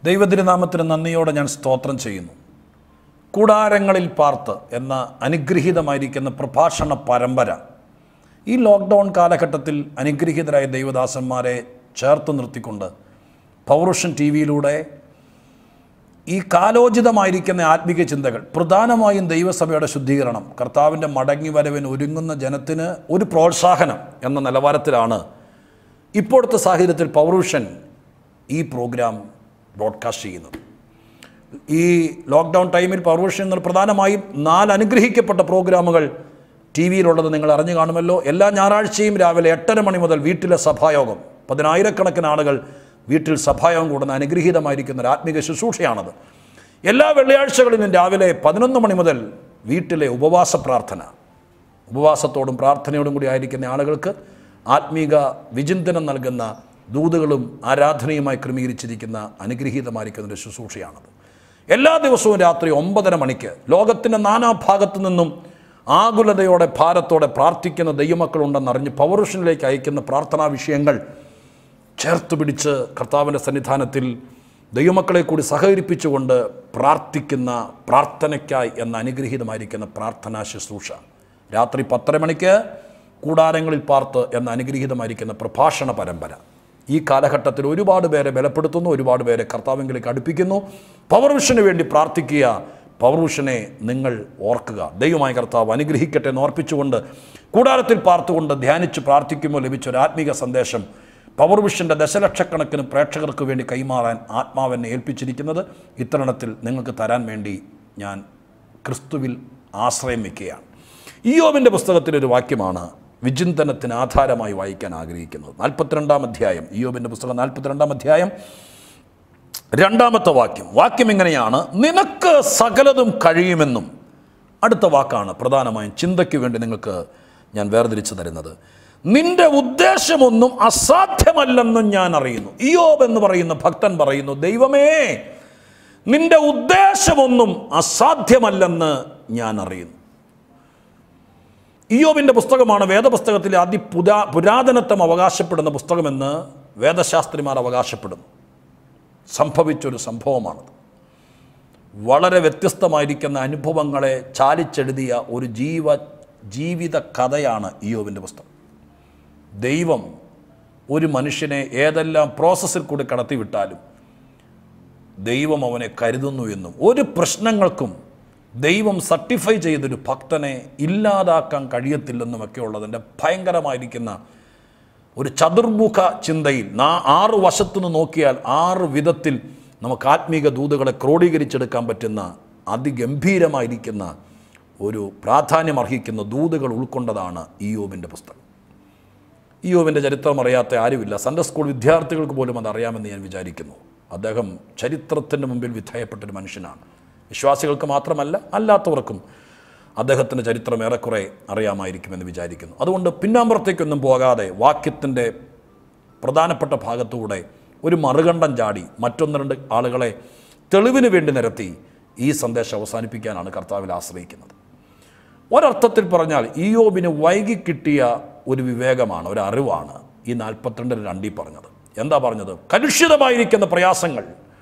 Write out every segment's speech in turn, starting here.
ദൈവതിരുനാമത്തിന് നന്ദിയോടെ ഞാൻ സ്തോത്രം ചെയ്യുന്നു കൂടാരങ്ങളിൽ പാർത്ത് എന്ന അനുഗ്രഹീതമായിരിക്കുന്ന പ്രഭാഷണ പരമ്പര ഈ ലോക്ക്ഡൗൺ കാലഘട്ടത്തിൽ അനുഗ്രഹീതരായ ദൈവദാസന്മാരെ ചേർത്ത് നിർത്തിക്കൊണ്ട് പൗരുഷൻ ടി വിയിലൂടെ ഈ കാലോചിതമായിരിക്കുന്ന ആത്മീക ചിന്തകൾ പ്രധാനമായും ദൈവസഭയുടെ ശുദ്ധീകരണം കർത്താവിൻ്റെ മടങ്ങി വരവിന് ഒരുങ്ങുന്ന ജനത്തിന് ഒരു പ്രോത്സാഹനം എന്ന നിലവാരത്തിലാണ് ഇപ്പോഴത്തെ സാഹചര്യത്തിൽ പൗരുഷൻ ഈ പ്രോഗ്രാം ബ്രോഡ്കാസ്റ്റ് ചെയ്യുന്നത് ഈ ലോക്ക്ഡൗൺ ടൈമിൽ പൗർവഷൻ എന്നുള്ള പ്രധാനമായും നാല് അനുഗ്രഹിക്കപ്പെട്ട പ്രോഗ്രാമുകൾ ടി വിയിലുള്ളത് നിങ്ങൾ അറിഞ്ഞു കാണുമല്ലോ എല്ലാ ഞായറാഴ്ചയും രാവിലെ എട്ടര മണി മുതൽ വീട്ടിലെ സഭായോഗം പതിനായിരക്കണക്കിന് ആളുകൾ വീട്ടിൽ സഭായോഗം കൂടുന്ന അനുഗ്രഹീതമായിരിക്കുന്ന ഒരു ആത്മീക ശുശ്രൂഷയാണത് എല്ലാ വെള്ളിയാഴ്ചകളിലും രാവിലെ പതിനൊന്ന് മണി മുതൽ വീട്ടിലെ ഉപവാസ പ്രാർത്ഥന ഉപവാസത്തോടും പ്രാർത്ഥനയോടും കൂടി ആയിരിക്കുന്ന ആളുകൾക്ക് ആത്മീക വിചിന്തനം നൽകുന്ന ദൂതുകളും ആരാധനയുമായി ക്രമീകരിച്ചിരിക്കുന്ന അനുഗ്രഹീതമായിരിക്കുന്ന ഒരു ശുശ്രൂഷയാണത് എല്ലാ ദിവസവും രാത്രി ഒമ്പതര മണിക്ക് ലോകത്തിൻ്റെ നാനാഭാഗത്തു നിന്നും ആകുലതയോടെ ഭാരത്തോടെ പ്രാർത്ഥിക്കുന്ന ദൈവമക്കളുണ്ടെന്നറിഞ്ഞ് പൗരുഷനിലേക്ക് അയക്കുന്ന പ്രാർത്ഥനാ വിഷയങ്ങൾ ചേർത്ത് പിടിച്ച് കർത്താവിൻ്റെ സന്നിധാനത്തിൽ ദൈവമക്കളെ കൂടി സഹകരിപ്പിച്ചുകൊണ്ട് പ്രാർത്ഥിക്കുന്ന പ്രാർത്ഥനയ്ക്കായി എന്ന അനുഗ്രഹീതമായിരിക്കുന്ന പ്രാർത്ഥനാ ശുശ്രൂഷ രാത്രി പത്തര മണിക്ക് കൂടാരങ്ങളിൽ പാർത്ത് എന്ന അനുഗ്രഹീതമായിരിക്കുന്ന പ്രഭാഷണ പരമ്പര ഈ കാലഘട്ടത്തിൽ ഒരുപാട് പേരെ ബലപ്പെടുത്തുന്നു ഒരുപാട് പേരെ കർത്താവിലേക്ക് അടുപ്പിക്കുന്നു പവർ വിഷന് വേണ്ടി പ്രാർത്ഥിക്കുക പവർ വിഷനെ നിങ്ങൾ ഓർക്കുക ദൈവമായ കർത്താവ് അനുഗ്രഹിക്കട്ടെ എന്ന് ഓർപ്പിച്ചുകൊണ്ട് കൂടാരത്തിൽ പാർത്തുകൊണ്ട് ധ്യാനിച്ച് പ്രാർത്ഥിക്കുമ്പോൾ ലഭിച്ച ഒരു ആത്മീക സന്ദേശം പവർ വിഷൻ്റെ ദശലക്ഷക്കണക്കിന് പ്രേക്ഷകർക്ക് വേണ്ടി കൈമാറാൻ ആത്മാവെന്നെ ഏൽപ്പിച്ചിരിക്കുന്നത് ഇത്തരണത്തിൽ നിങ്ങൾക്ക് തരാൻ വേണ്ടി ഞാൻ ക്രിസ്തുവിൽ ആശ്രയം വയ്ക്കുകയാണ് ഇയോബിൻ്റെ പുസ്തകത്തിലൊരു വാക്യമാണ് വിചിന്തനത്തിന് ആധാരമായി വായിക്കാൻ ആഗ്രഹിക്കുന്നത് നാൽപ്പത്തിരണ്ടാം അധ്യായം ഇയോബിൻ്റെ പുസ്തകം നാൽപ്പത്തിരണ്ടാം അധ്യായം രണ്ടാമത്തെ വാക്യം വാക്യം ഇങ്ങനെയാണ് നിനക്ക് സകലതും കഴിയുമെന്നും അടുത്ത വാക്കാണ് പ്രധാനമായും ചിന്തയ്ക്ക് വേണ്ടി നിങ്ങൾക്ക് ഞാൻ വേർതിരിച്ചു തരുന്നത് നിന്റെ ഉദ്ദേശമൊന്നും അസാധ്യമല്ലെന്നും ഞാൻ അറിയുന്നു ഇയോബ് എന്ന് പറയുന്ന ഭക്തൻ പറയുന്നു ദൈവമേ നിന്റെ ഉദ്ദേശമൊന്നും അസാധ്യമല്ലെന്ന് ഞാൻ അറിയുന്നു ഇയോബിൻ്റെ പുസ്തകമാണ് വേദപുസ്തകത്തിലെ അതിപുരാ പുരാതനത്വം അവകാശപ്പെടുന്ന പുസ്തകമെന്ന് വേദശാസ്ത്രിമാർ അവകാശപ്പെടുന്നു സംഭവിച്ചൊരു സംഭവമാണത് വളരെ വ്യത്യസ്തമായിരിക്കുന്ന അനുഭവങ്ങളെ ചാലിച്ചെഴുതിയ ഒരു ജീവ ജീവിത കഥയാണ് ഇയോബിൻ്റെ പുസ്തകം ദൈവം ഒരു മനുഷ്യനെ ഏതെല്ലാം പ്രോസസ്സിൽ കൂടി കടത്തിവിട്ടാലും ദൈവം അവനെ കരുതുന്നു എന്നും ഒരു പ്രശ്നങ്ങൾക്കും ദൈവം സർട്ടിഫൈ ചെയ്തൊരു ഭക്തനെ ഇല്ലാതാക്കാൻ കഴിയത്തില്ലെന്നുമൊക്കെ ഉള്ളതിൻ്റെ ഭയങ്കരമായിരിക്കുന്ന ഒരു ചതുർമുഖ ചിന്തയിൽ നാ ആറ് വശത്തുനിന്ന് നോക്കിയാൽ ആറ് വിധത്തിൽ നമുക്ക് ആത്മീക ദൂതുകളെ ക്രോഡീകരിച്ചെടുക്കാൻ പറ്റുന്ന അതിഗംഭീരമായിരിക്കുന്ന ഒരു പ്രാധാന്യം അർഹിക്കുന്ന ദൂതുകൾ ഉൾക്കൊണ്ടതാണ് ഇയോബിൻ്റെ പുസ്തകം ഇയോബിൻ്റെ ചരിത്രം അറിയാത്ത ആരുമില്ല സൺഡേ സ്കൂൾ വിദ്യാർത്ഥികൾക്ക് പോലും അത് അറിയാമെന്ന് ഞാൻ വിചാരിക്കുന്നു അദ്ദേഹം ചരിത്രത്തിൻ്റെ മുമ്പിൽ വിധേയപ്പെട്ടൊരു മനുഷ്യനാണ് വിശ്വാസികൾക്ക് മാത്രമല്ല അല്ലാത്തവർക്കും അദ്ദേഹത്തിൻ്റെ ചരിത്രം ഏറെക്കുറെ അറിയാമായിരിക്കുമെന്ന് വിചാരിക്കുന്നു അതുകൊണ്ട് പിന്നാമ്പുറത്തേക്കൊന്നും പോകാതെ വാക്യത്തിൻ്റെ പ്രധാനപ്പെട്ട ഭാഗത്തൂടെ ഒരു മറുകണ്ഠം ചാടി മറ്റൊന്ന് രണ്ട് ആളുകളെ തെളിവിന് വേണ്ടി നിരത്തി ഈ സന്ദേശം അവസാനിപ്പിക്കാനാണ് കർത്താവിൽ ആശ്രയിക്കുന്നത് ഒരർത്ഥത്തിൽ പറഞ്ഞാൽ ഇയോബിന് വൈകി കിട്ടിയ ഒരു വിവേകമാണ് ഒരു അറിവാണ് ഈ നാൽപ്പത്തിരണ്ടിൽ രണ്ടീ പറഞ്ഞത് എന്താ പറഞ്ഞത് കലുഷിതമായിരിക്കുന്ന പ്രയാസങ്ങൾ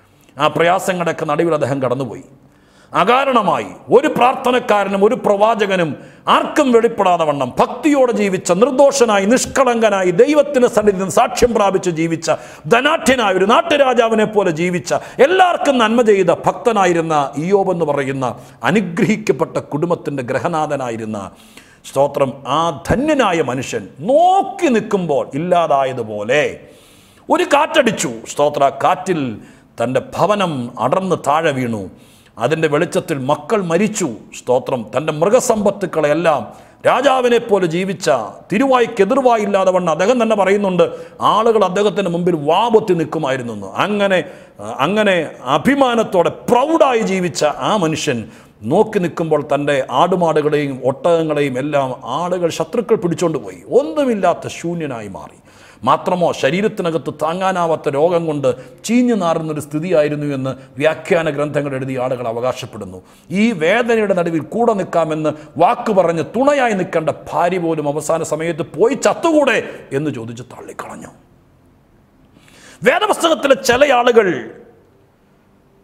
ആ പ്രയാസങ്ങളുടെയൊക്കെ നടുവിൽ അദ്ദേഹം കടന്നുപോയി അകാരണമായി ഒരു പ്രാർത്ഥനക്കാരനും ഒരു പ്രവാചകനും ആർക്കും വെളിപ്പെടാതെ വണ്ണം ഭക്തിയോടെ ജീവിച്ച നിർദോഷനായി നിഷ്കളങ്കനായി ദൈവത്തിന് സന്നിധിയിൽ സാക്ഷ്യം പ്രാപിച്ച് ജീവിച്ച ധനാഠ്യനായ ഒരു നാട്ടുരാജാവിനെ പോലെ ജീവിച്ച എല്ലാവർക്കും നന്മ ചെയ്ത ഭക്തനായിരുന്ന ഇയോബ് എന്ന് പറയുന്ന അനുഗ്രഹിക്കപ്പെട്ട കുടുംബത്തിൻ്റെ ഗ്രഹനാഥനായിരുന്ന സ്തോത്രം ആ ധന്യനായ മനുഷ്യൻ നോക്കി നിൽക്കുമ്പോൾ ഇല്ലാതായതുപോലെ ഒരു കാറ്റടിച്ചു സ്തോത്ര കാറ്റിൽ തൻ്റെ ഭവനം അടർന്ന് താഴെ വീണു അതിൻ്റെ വെളിച്ചത്തിൽ മക്കൾ മരിച്ചു സ്തോത്രം തൻ്റെ മൃഗസമ്പത്തുക്കളെല്ലാം രാജാവിനെ പോലെ ജീവിച്ച തിരുവായ്ക്ക് എതിർവായില്ലാതെ വണ്ണം അദ്ദേഹം തന്നെ പറയുന്നുണ്ട് ആളുകൾ അദ്ദേഹത്തിൻ്റെ മുമ്പിൽ വാപത്തി നിൽക്കുമായിരുന്നു എന്ന്. അങ്ങനെ അങ്ങനെ അഭിമാനത്തോടെ പ്രൗഡായി ജീവിച്ച ആ മനുഷ്യൻ നോക്കി നിൽക്കുമ്പോൾ തൻ്റെ ആടുമാടുകളെയും ഒട്ടകങ്ങളെയും എല്ലാം ആളുകൾ ശത്രുക്കൾ പിടിച്ചോണ്ട് പോയി ഒന്നുമില്ലാത്ത ശൂന്യനായി മാറി മാത്രമോ ശരീരത്തിനകത്ത് താങ്ങാനാവാത്ത രോഗം കൊണ്ട് ചീഞ്ഞു നാറുന്നൊരു സ്ഥിതിയായിരുന്നു എന്ന് വ്യാഖ്യാന ഗ്രന്ഥങ്ങൾ എഴുതിയ ആളുകൾ അവകാശപ്പെടുന്നു ഈ വേദനയുടെ നടുവിൽ കൂടെ നിൽക്കാമെന്ന് വാക്ക് പറഞ്ഞ് തുണയായി നിൽക്കേണ്ട ഭാര്യ പോലും അവസാന സമയത്ത് പോയി ചത്തുകൂടെ എന്ന് ചോദിച്ച് തള്ളിക്കളഞ്ഞു വേദപുസ്തകത്തിലെ ചില ആളുകൾ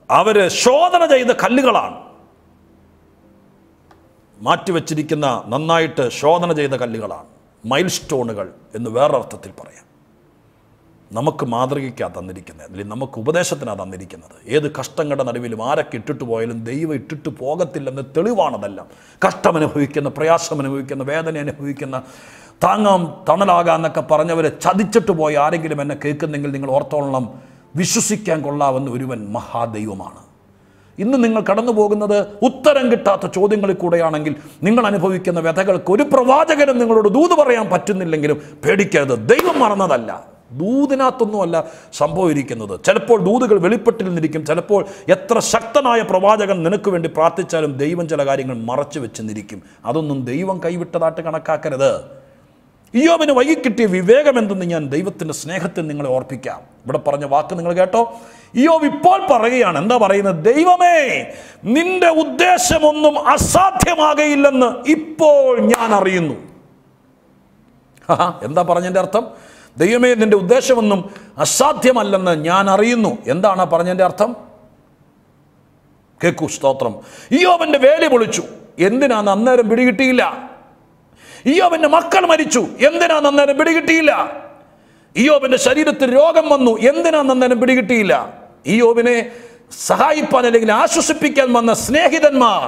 അവർ ശോധന ചെയ്ത കല്ലുകളാണ് മാറ്റിവെച്ചിരിക്കുന്ന നന്നായിട്ട് ശോധന ചെയ്ത കല്ലുകളാണ് മൈൽ സ്റ്റോണുകൾ എന്ന് വേറൊരർത്ഥത്തിൽ പറയാം നമുക്ക് മാതൃകയ്ക്കാണ് തന്നിരിക്കുന്നത് അല്ലെങ്കിൽ നമുക്ക് ഉപദേശത്തിനാണ് തന്നിരിക്കുന്നത് ഏത് കഷ്ടങ്ങളുടെ നടുവിലും ആരൊക്കെ ഇട്ടിട്ട് പോയാലും ദൈവം ഇട്ടിട്ട് പോകത്തില്ലെന്ന് തെളിവാണതെല്ലാം കഷ്ടം അനുഭവിക്കുന്ന പ്രയാസം അനുഭവിക്കുന്ന വേദന അനുഭവിക്കുന്ന താങ്ങാം തണലാകാന്നൊക്കെ പറഞ്ഞവരെ ചതിച്ചിട്ട് പോയി ആരെങ്കിലും എന്നെ കേൾക്കുന്നെങ്കിൽ നിങ്ങൾ ഓർത്തോളണം വിശ്വസിക്കാൻ കൊള്ളാവുന്ന ഒരുവൻ മഹാദൈവമാണ് ഇന്ന് നിങ്ങൾ കടന്നു പോകുന്നത് ഉത്തരം കിട്ടാത്ത ചോദ്യങ്ങളിൽ കൂടെയാണെങ്കിൽ നിങ്ങൾ അനുഭവിക്കുന്ന വ്യഥകൾക്ക് ഒരു പ്രവാചകനും നിങ്ങളോട് ദൂത് പറയാൻ പറ്റുന്നില്ലെങ്കിലും പേടിക്കരുത് ദൈവം മറന്നതല്ല ദൂതിനകത്തൊന്നുമല്ല സംഭവം ഇരിക്കുന്നത് ചിലപ്പോൾ ദൂതുകൾ വെളിപ്പെട്ടിരുന്നിരിക്കും ചിലപ്പോൾ എത്ര ശക്തനായ പ്രവാചകൻ നിനക്ക് വേണ്ടി പ്രാർത്ഥിച്ചാലും ദൈവം ചില കാര്യങ്ങൾ മറച്ചു വെച്ചെന്നിരിക്കും അതൊന്നും ദൈവം കൈവിട്ടതായിട്ട് കണക്കാക്കരുത് ഇയോബിന് വൈകിക്കിട്ടിയ വിവേകം എന്തെന്ന് ഞാൻ ദൈവത്തിൻ്റെ സ്നേഹത്തിൽ നിങ്ങളെ ഓർപ്പിക്കാം ഇവിടെ പറഞ്ഞ വാക്ക് നിങ്ങൾ കേട്ടോ ഇയോബ് ഇപ്പോൾ പറയുകയാണ് എന്താ പറയുന്നത് ദൈവമേ നിന്റെ ഉദ്ദേശമൊന്നും അസാധ്യമാകയില്ലെന്ന് ഇപ്പോൾ ഞാൻ അറിയുന്നു ആഹാ, എന്താ പറഞ്ഞതിൻ്റെ അർത്ഥം ദൈവമേ നിന്റെ ഉദ്ദേശമൊന്നും അസാധ്യമല്ലെന്ന് ഞാൻ അറിയുന്നു എന്താണ് ആ പറഞ്ഞതിൻ്റെ അർത്ഥം കേക്കു സ്തോത്രം ഇയോബന്റെ വേലി പൊളിച്ചു എന്തിനാന്ന് അന്നേരം പിടികിട്ടിയില്ല ഇയോബന്റെ മക്കൾ മരിച്ചു എന്തിനാന്ന് അന്നേരം പിടികിട്ടിയില്ല ഇയോബന്റെ ശരീരത്തിൽ രോഗം വന്നു എന്തിനാന്ന് അന്നേരം പിടികിട്ടിയില്ല ഇയോബിനെ സഹായിപ്പാൻ അല്ലെങ്കിൽ ആശ്വസിപ്പിക്കാൻ വന്ന സ്നേഹിതന്മാർ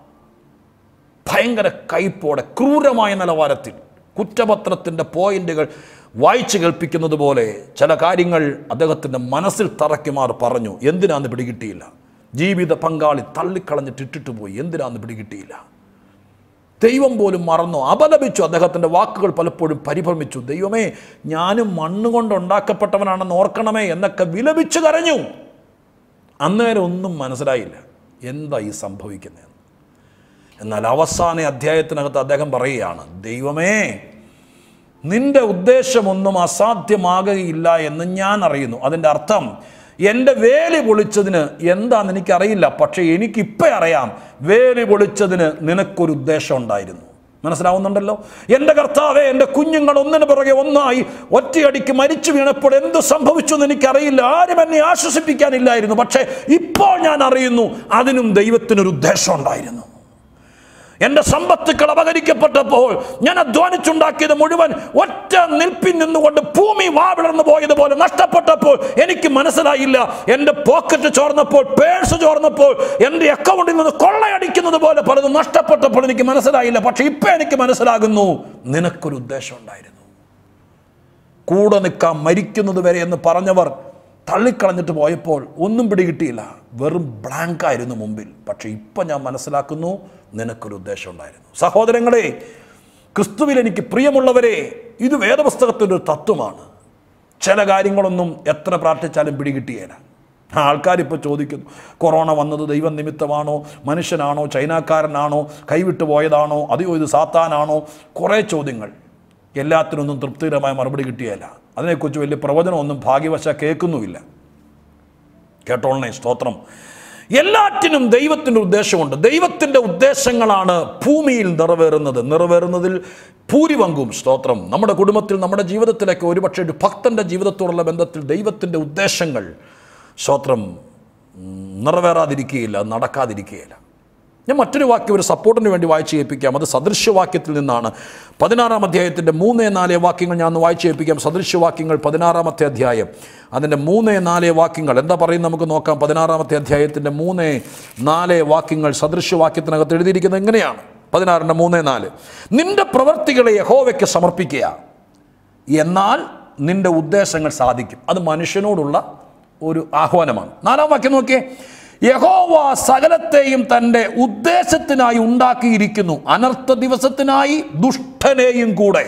ഭയങ്കര കയ്പോടെ ക്രൂരമായ നിലവാരത്തിൽ കുറ്റപത്രത്തിൻ്റെ പോയിന്റുകൾ വായിച്ചു കേൾപ്പിക്കുന്നത് പോലെ ചില കാര്യങ്ങൾ അദ്ദേഹത്തിൻ്റെ മനസ്സിൽ തറയ്ക്കുമാർ പറഞ്ഞു എന്തിനാന്ന് പിടികിട്ടിയില്ല ജീവിത പങ്കാളി തള്ളിക്കളഞ്ഞിട്ട് ഇട്ടിട്ട് പോയി എന്തിനാന്ന് പിടികിട്ടിയില്ല ദൈവം പോലും മറന്നു അപലപിച്ചു അദ്ദേഹത്തിൻ്റെ വാക്കുകൾ പലപ്പോഴും പരിഭ്രമിച്ചു ദൈവമേ ഞാനും മണ്ണുകൊണ്ട് ഉണ്ടാക്കപ്പെട്ടവനാണെന്ന് ഓർക്കണമേ എന്നൊക്കെ വിലപിച്ചു കരഞ്ഞു അന്നേരം ഒന്നും മനസ്സിലായില്ല എന്താ ഈ സംഭവിക്കുന്നത് എന്നാൽ അവസാന അധ്യായത്തിനകത്ത് അദ്ദേഹം പറയുകയാണ് ദൈവമേ നിന്റെ ഉദ്ദേശമൊന്നും അസാധ്യമാകുകയില്ല എന്ന് ഞാൻ അറിയുന്നു അതിൻ്റെ അർത്ഥം എൻ്റെ വേലി പൊളിച്ചതിന് എന്താണെന്ന് എനിക്കറിയില്ല പക്ഷേ എനിക്കിപ്പം അറിയാം വേലി പൊളിച്ചതിന് നിനക്കൊരു ഉദ്ദേശം ഉണ്ടായിരുന്നു മനസ്സിലാവുന്നുണ്ടല്ലോ എൻ്റെ കർത്താവെ എൻ്റെ കുഞ്ഞുങ്ങൾ ഒന്നിനു പുറകെ ഒന്നായി ഒറ്റയടിക്ക് മരിച്ചു വീണപ്പോൾ എന്ത് സംഭവിച്ചു എന്ന് എനിക്കറിയില്ല ആരും എന്നെ ആശ്വസിപ്പിക്കാനില്ലായിരുന്നു പക്ഷേ ഇപ്പോൾ ഞാൻ അറിയുന്നു അതിനും ദൈവത്തിനൊരു ഉദ്ദേശം ഉണ്ടായിരുന്നു എൻ്റെ സമ്പത്തുക്കൾ അപഹരിക്കപ്പെട്ടപ്പോൾ ഞാൻ അധ്വാനിച്ചുണ്ടാക്കിയത് മുഴുവൻ ഒറ്റ നിൽപ്പിൽ നിന്നുകൊണ്ട് ഭൂമി വാവിളർന്നു പോയതുപോലെ നഷ്ടപ്പെട്ടപ്പോൾ എനിക്ക് മനസ്സിലായില്ല എൻ്റെ പോക്കറ്റ് ചോർന്നപ്പോൾ പേഴ്സ് ചോർന്നപ്പോൾ എൻ്റെ അക്കൗണ്ടിൽ നിന്ന് കൊള്ളയടിക്കുന്നത് പോലെ പലതും നഷ്ടപ്പെട്ടപ്പോൾ എനിക്ക് മനസ്സിലായില്ല പക്ഷെ ഇപ്പം എനിക്ക് മനസ്സിലാകുന്നു നിനക്കൊരു ഉദ്ദേശം ഉണ്ടായിരുന്നു കൂടെ നിൽക്കാം മരിക്കുന്നത് വരെ എന്ന് പറഞ്ഞവർ തള്ളിക്കളഞ്ഞിട്ട് പോയപ്പോൾ ഒന്നും പിടികിട്ടിയില്ല വെറും ബ്ലാങ്ക് ആയിരുന്നു മുമ്പിൽ പക്ഷെ ഇപ്പം ഞാൻ മനസ്സിലാക്കുന്നു നിനക്കൊരു ഉദ്ദേശം ഉണ്ടായിരുന്നു സഹോദരങ്ങളെ ക്രിസ്തുവിൽ എനിക്ക് പ്രിയമുള്ളവരെ ഇത് വേദപുസ്തകത്തിൻ്റെ ഒരു തത്വമാണ് ചില കാര്യങ്ങളൊന്നും എത്ര പ്രാർത്ഥിച്ചാലും പിടികിട്ടിയേല ആൾക്കാരിപ്പോൾ ചോദിക്കുന്നു കൊറോണ വന്നത് ദൈവം നിമിത്തമാണോ മനുഷ്യനാണോ ചൈനക്കാരനാണോ കൈവിട്ടു പോയതാണോ അതെയോ ഇത് സാത്താനാണോ കുറേ ചോദ്യങ്ങൾ എല്ലാത്തിനൊന്നും തൃപ്തികരമായ മറുപടി കിട്ടിയല്ല അതിനെക്കുറിച്ച് വലിയ പ്രവചനമൊന്നും ഭാഗ്യവശ കേൾക്കുന്നുമില്ല കേട്ടോളണേ സ്തോത്രം എല്ലാറ്റിനും ദൈവത്തിൻ്റെ ഉദ്ദേശമുണ്ട് ദൈവത്തിൻ്റെ ഉദ്ദേശങ്ങളാണ് ഭൂമിയിൽ നിറവേറുന്നത് നിറവേറുന്നതിൽ ഭൂരിപങ്കും സ്തോത്രം നമ്മുടെ കുടുംബത്തിൽ നമ്മുടെ ജീവിതത്തിലൊക്കെ ഒരുപക്ഷെ ഒരു ഭക്തൻ്റെ ജീവിതത്തോടുള്ള ബന്ധത്തിൽ ദൈവത്തിൻ്റെ ഉദ്ദേശങ്ങൾ സ്തോത്രം ഉം, നിറവേറാതിരിക്കുകയില്ല നടക്കാതിരിക്കുകയില്ല ഞാൻ മറ്റൊരു വാക്യം ഒരു സപ്പോർട്ടിന് വേണ്ടി വായിച്ച് കേൾപ്പിക്കാം അത് സദൃശ്യവാക്യത്തിൽ നിന്നാണ് പതിനാറാം അധ്യായത്തിൻ്റെ മൂന്നേ നാല് വാക്യങ്ങൾ ഞാൻ ഒന്ന് വായിച്ച് കേൾപ്പിക്കാം സദൃശ്യവാക്യങ്ങൾ പതിനാറാമത്തെ അധ്യായം അതിൻ്റെ മൂന്നേ നാല് വാക്യങ്ങൾ എന്താ പറയുന്നത് നമുക്ക് നോക്കാം പതിനാറാമത്തെ അധ്യായത്തിൻ്റെ മൂന്നേ നാല് വാക്യങ്ങൾ സദൃശ്യവാക്യത്തിനകത്ത് എഴുതിയിരിക്കുന്നത് എങ്ങനെയാണ് പതിനാറിൻ്റെ മൂന്നേ നാല് നിന്റെ പ്രവർത്തികളെ യഹോവയ്ക്ക് സമർപ്പിക്കുക എന്നാൽ നിന്റെ ഉദ്ദേശങ്ങൾ സാധിക്കും അത് മനുഷ്യനോടുള്ള ഒരു ആഹ്വാനമാണ് നാലാം വാക്യം നോക്കിയേ യഹോവ സകലത്തെയും തൻ്റെ ഉദ്ദേശത്തിനായി ഉണ്ടാക്കിയിരിക്കുന്നു അനർത്ഥ ദിവസത്തിനായി ദുഷ്ടനെയും കൂടെ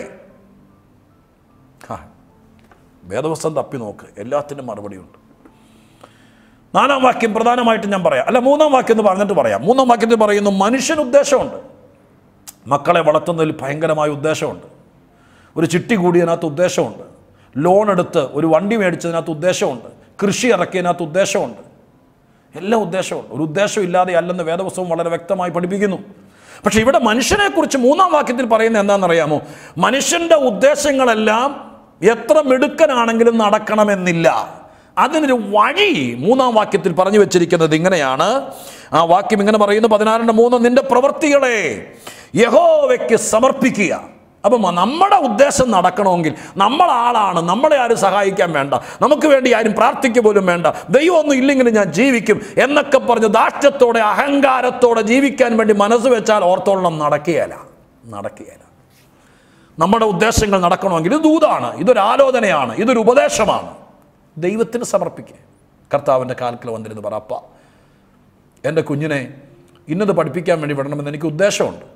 ആ, വേദവസ്തം തപ്പി നോക്ക് എല്ലാത്തിനും മറുപടിയുണ്ട് നാലാം വാക്യം പ്രധാനമായിട്ടും ഞാൻ പറയാം അല്ല മൂന്നാം വാക്യം എന്ന് പറഞ്ഞിട്ട് പറയാം മൂന്നാം വാക്യത്തിൽ പറയുന്നു മനുഷ്യന് ഉദ്ദേശമുണ്ട് മക്കളെ വളർത്തുന്നതിൽ ഭയങ്കരമായ ഉദ്ദേശമുണ്ട് ഒരു ചിട്ടി കൂടിയതിനകത്ത് ഉദ്ദേശമുണ്ട് ലോൺ എടുത്ത് ഒരു വണ്ടി മേടിച്ചതിനകത്ത് ഉദ്ദേശമുണ്ട് കൃഷി ഇറക്കിയതിനകത്ത് ഉദ്ദേശമുണ്ട് എല്ലാ ഉദ്ദേശമുണ്ട് ഒരു ഉദ്ദേശം ഇല്ലാതെ അല്ലെന്ന് വേദപുസ്തകം വളരെ വ്യക്തമായി പഠിപ്പിക്കുന്നു പക്ഷെ ഇവിടെ മനുഷ്യനെക്കുറിച്ച് മൂന്നാം വാക്യത്തിൽ പറയുന്നത് എന്താണെന്നറിയാമോ മനുഷ്യൻ്റെ ഉദ്ദേശങ്ങളെല്ലാം എത്ര മിടുക്കനാണെങ്കിലും നടക്കണമെന്നില്ല അതിനൊരു വഴി മൂന്നാം വാക്യത്തിൽ പറഞ്ഞു വെച്ചിരിക്കുന്നത് ഇങ്ങനെയാണ് ആ വാക്യം ഇങ്ങനെ പറയുന്നു പതിനാറിൻ്റെ മൂന്ന് നിന്റെ പ്രവൃത്തികളെ യഹോവയ്ക്ക് സമർപ്പിക്കുക അപ്പം നമ്മുടെ ഉദ്ദേശം നടക്കണമെങ്കിൽ നമ്മളാളാണ് നമ്മളെ ആരും സഹായിക്കാൻ വേണ്ട നമുക്ക് വേണ്ടി ആരും പ്രാർത്ഥിക്കുക പോലും വേണ്ട ദൈവമൊന്നും ഇല്ലെങ്കിലും ഞാൻ ജീവിക്കും എന്നൊക്കെ പറഞ്ഞ് ദാഷ്ട്യത്തോടെ അഹങ്കാരത്തോടെ ജീവിക്കാൻ വേണ്ടി മനസ്സ് വെച്ചാൽ ഓർത്തോളം നടക്കുകയല്ല നടക്കുകയല്ല നമ്മുടെ ഉദ്ദേശങ്ങൾ നടക്കണമെങ്കിൽ ഇത് ദൂതാണ് ഇതൊരു ആലോചനയാണ് ഇതൊരു ഉപദേശമാണ് ദൈവത്തിന് സമർപ്പിക്കുക കർത്താവിൻ്റെ കാൽക്കൽ വന്നിരുന്ന് പറ അപ്പ എൻ്റെ കുഞ്ഞിനെ ഇന്നത് പഠിപ്പിക്കാൻ വേണ്ടി വിടണമെന്ന് എനിക്ക് ഉദ്ദേശമുണ്ട്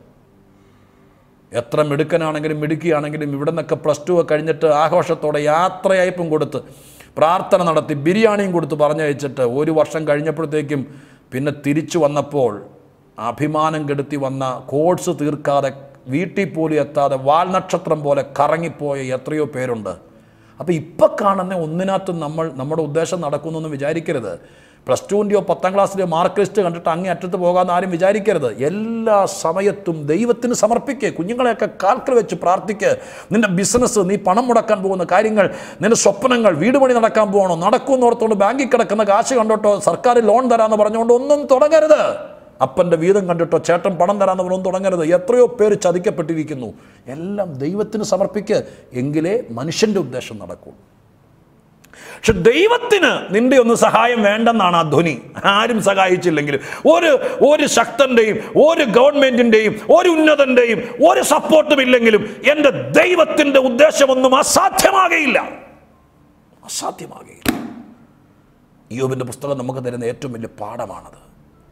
എത്ര മിടുക്കനാണെങ്കിലും മിടുക്കിയാണെങ്കിലും ഇവിടെ നിന്നൊക്കെ പ്ലസ് ടു കഴിഞ്ഞിട്ട് ആഘോഷത്തോടെ യാത്രയയപ്പും കൊടുത്ത് പ്രാർത്ഥന നടത്തി ബിരിയാണിയും കൊടുത്ത് പറഞ്ഞയച്ചിട്ട് ഒരു വർഷം കഴിഞ്ഞപ്പോഴത്തേക്കും പിന്നെ തിരിച്ചു വന്നപ്പോൾ അഭിമാനം കെടുത്തി വന്ന കോഴ്സ് തീർക്കാതെ വീട്ടിൽ പോലും എത്താതെ വാൽനക്ഷത്രം പോലെ കറങ്ങിപ്പോയ എത്രയോ പേരുണ്ട് അപ്പോൾ ഇപ്പം കാണുന്ന ഒന്നിനകത്തും നമ്മൾ നമ്മുടെ ഉദ്ദേശം നടക്കുന്നു വിചാരിക്കരുത് പ്ലസ് ടുവിൻ്റെയോ പത്താം ക്ലാസ്സിലെയോ മാർക്ക് ലിസ്റ്റ് കണ്ടിട്ട് അങ്ങേ അറ്റത്ത് പോകാമെന്ന് ആരും വിചാരിക്കരുത് എല്ലാ സമയത്തും ദൈവത്തിന് സമർപ്പിക്കുക കുഞ്ഞുങ്ങളെയൊക്കെ കാൽക്കൽ വെച്ച് പ്രാർത്ഥിക്കുക നിന്റെ ബിസിനസ് നീ പണം മുടക്കാൻ പോകുന്ന കാര്യങ്ങൾ നിന്റെ സ്വപ്നങ്ങൾ വീട് പണി നടക്കാൻ പോകണോ നടക്കുമെന്ന് ഓർത്തുകൊണ്ട് ബാങ്കിൽ കിടക്കുന്ന കാശ് കണ്ടോട്ടോ സർക്കാർ ലോൺ തരാമെന്ന് പറഞ്ഞുകൊണ്ട് ഒന്നും തുടങ്ങരുത് അപ്പൻ്റെ വീതം കണ്ടിട്ടോ ചേട്ടൻ പണം തരാമെന്ന് പറഞ്ഞൊന്നും തുടങ്ങരുത് എത്രയോ പേര് ചതിക്കപ്പെട്ടിരിക്കുന്നു എല്ലാം ദൈവത്തിന് സമർപ്പിക്കുക എങ്കിലേ മനുഷ്യൻ്റെ ഉദ്ദേശം നടക്കൂ പക്ഷെ ദൈവത്തിന് നിന്റെ ഒന്നും സഹായം വേണ്ടെന്നാണ് ആ ധ്വനി ആരും സഹായിച്ചില്ലെങ്കിലും ഒരു ഒരു ശക്തന്റെയും ഒരു ഗവൺമെന്റിന്റെയും ഒരു ഉന്നതന്റെയും ഒരു സപ്പോർട്ടും ഇല്ലെങ്കിലും എൻ്റെ ദൈവത്തിന്റെ ഉദ്ദേശമൊന്നും അസാധ്യമാകയില്ല അസാധ്യമാകയില്ല യോബിന്റെ പുസ്തകം നമുക്ക് തരുന്ന ഏറ്റവും വലിയ പാഠമാണത്